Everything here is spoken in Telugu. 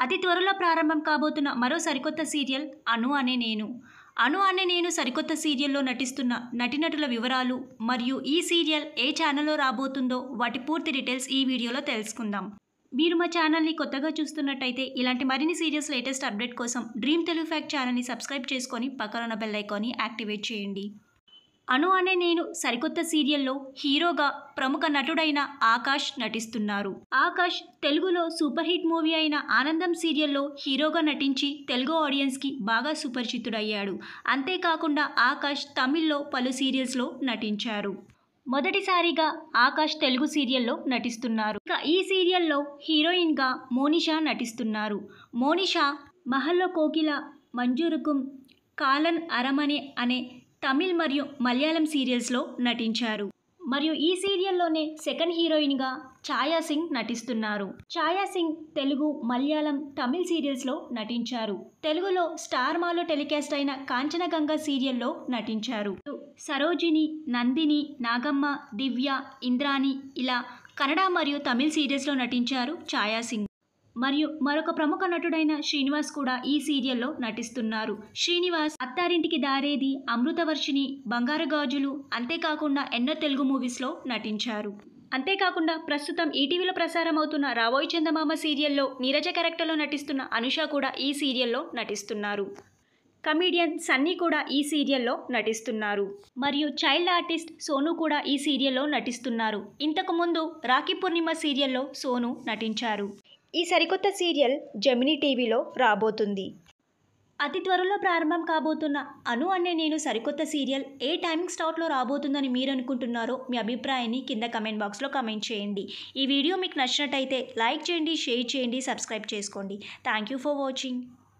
అతి త్వరలో ప్రారంభం కాబోతున్న మరో సరికొత్త సీరియల్ అను అనే నేను అను అనే నేను సరికొత్త సీరియల్లో నటిస్తున్న నటినటుల వివరాలు మరియు ఈ సీరియల్ ఏ ఛానల్లో రాబోతుందో వాటి పూర్తి డీటెయిల్స్ ఈ వీడియోలో తెలుసుకుందాం మీరు మా ఛానల్ని కొత్తగా చూస్తున్నట్టయితే ఇలాంటి మరిన్ని సీరియల్స్ లేటెస్ట్ అప్డేట్ కోసం డ్రీమ్ తెలుగు ఫ్యాక్ట్ ఛానల్ని సబ్స్క్రైబ్ చేసుకొని పక్కన ఉన్న బెల్ ఐకాన్ని యాక్టివేట్ చేయండి అను అనే నేను సరికొత్త సీరియల్లో హీరోగా ప్రముఖ నటుడైన ఆకాష్ నటిస్తున్నారు ఆకాష్ తెలుగులో సూపర్ హిట్ మూవీ అయిన ఆనందం సీరియల్లో హీరోగా నటించి తెలుగు ఆడియన్స్కి బాగా సుపరిచితుడయ్యాడు అంతేకాకుండా ఆకాష్ తమిళ్లో పలు సీరియల్స్లో నటించారు మొదటిసారిగా ఆకాష్ తెలుగు సీరియల్లో నటిస్తున్నారు ఇక ఈ సీరియల్లో హీరోయిన్గా మోనిషా నటిస్తున్నారు మోనిషా మహల్లో కోకిల మంజూరుకుం కాలన్ అరమనే అనే తమిళ్ మరియు మలయాళం సీరియల్స్లో నటించారు మరియు ఈ సీరియల్లోనే సెకండ్ హీరోయిన్గా ఛాయా సింగ్ నటిస్తున్నారు ఛాయా సింగ్ తెలుగు మలయాళం తమిళ్ సీరియల్స్లో నటించారు తెలుగులో స్టార్ మాలో టెలికాస్ట్ అయిన కాంచనగంగ సీరియల్లో నటించారు సరోజిని నందిని నాగమ్మ దివ్య ఇంద్రాణి ఇలా కన్నడ మరియు తమిళ్ సీరియల్స్లో నటించారు ఛాయా సింగ్ మరియు మరొక ప్రముఖ నటుడైన శ్రీనివాస్ కూడా ఈ సీరియల్లో నటిస్తున్నారు శ్రీనివాస్ అత్తారింటికి దారేది అమృతవర్షిణి బంగారు గాజులు అంతేకాకుండా ఎన్నో తెలుగు మూవీస్లో నటించారు అంతేకాకుండా ప్రస్తుతం ఈటీవీలో ప్రసారం అవుతున్న రావోయ్ చందమామ సీరియల్లో నీరజ క్యారెక్టర్లో నటిస్తున్న అనుష కూడా ఈ సీరియల్లో నటిస్తున్నారు కమీడియన్ సన్నీ కూడా ఈ సీరియల్లో నటిస్తున్నారు మరియు చైల్డ్ ఆర్టిస్ట్ సోను కూడా ఈ సీరియల్లో నటిస్తున్నారు ఇంతకు ముందు రాఖీ పూర్ణిమ సీరియల్లో సోను నటించారు ఈ సరికొత్త సీరియల్ జమినీ టీవీలో రాబోతుంది అతి త్వరలో ప్రారంభం కాబోతున్న అను అనే నేను సరికొత్త సీరియల్ ఏ టైమింగ్ స్లాట్లో రాబోతుందని మీరు అనుకుంటున్నారో మీ అభిప్రాయాన్ని కింద కమెంట్ బాక్స్లో కమెంట్ చేయండి ఈ వీడియో మీకు నచ్చినట్టయితే లైక్ చేయండి షేర్ చేయండి సబ్స్క్రైబ్ చేసుకోండి థ్యాంక్ యూ ఫర్ వాచింగ్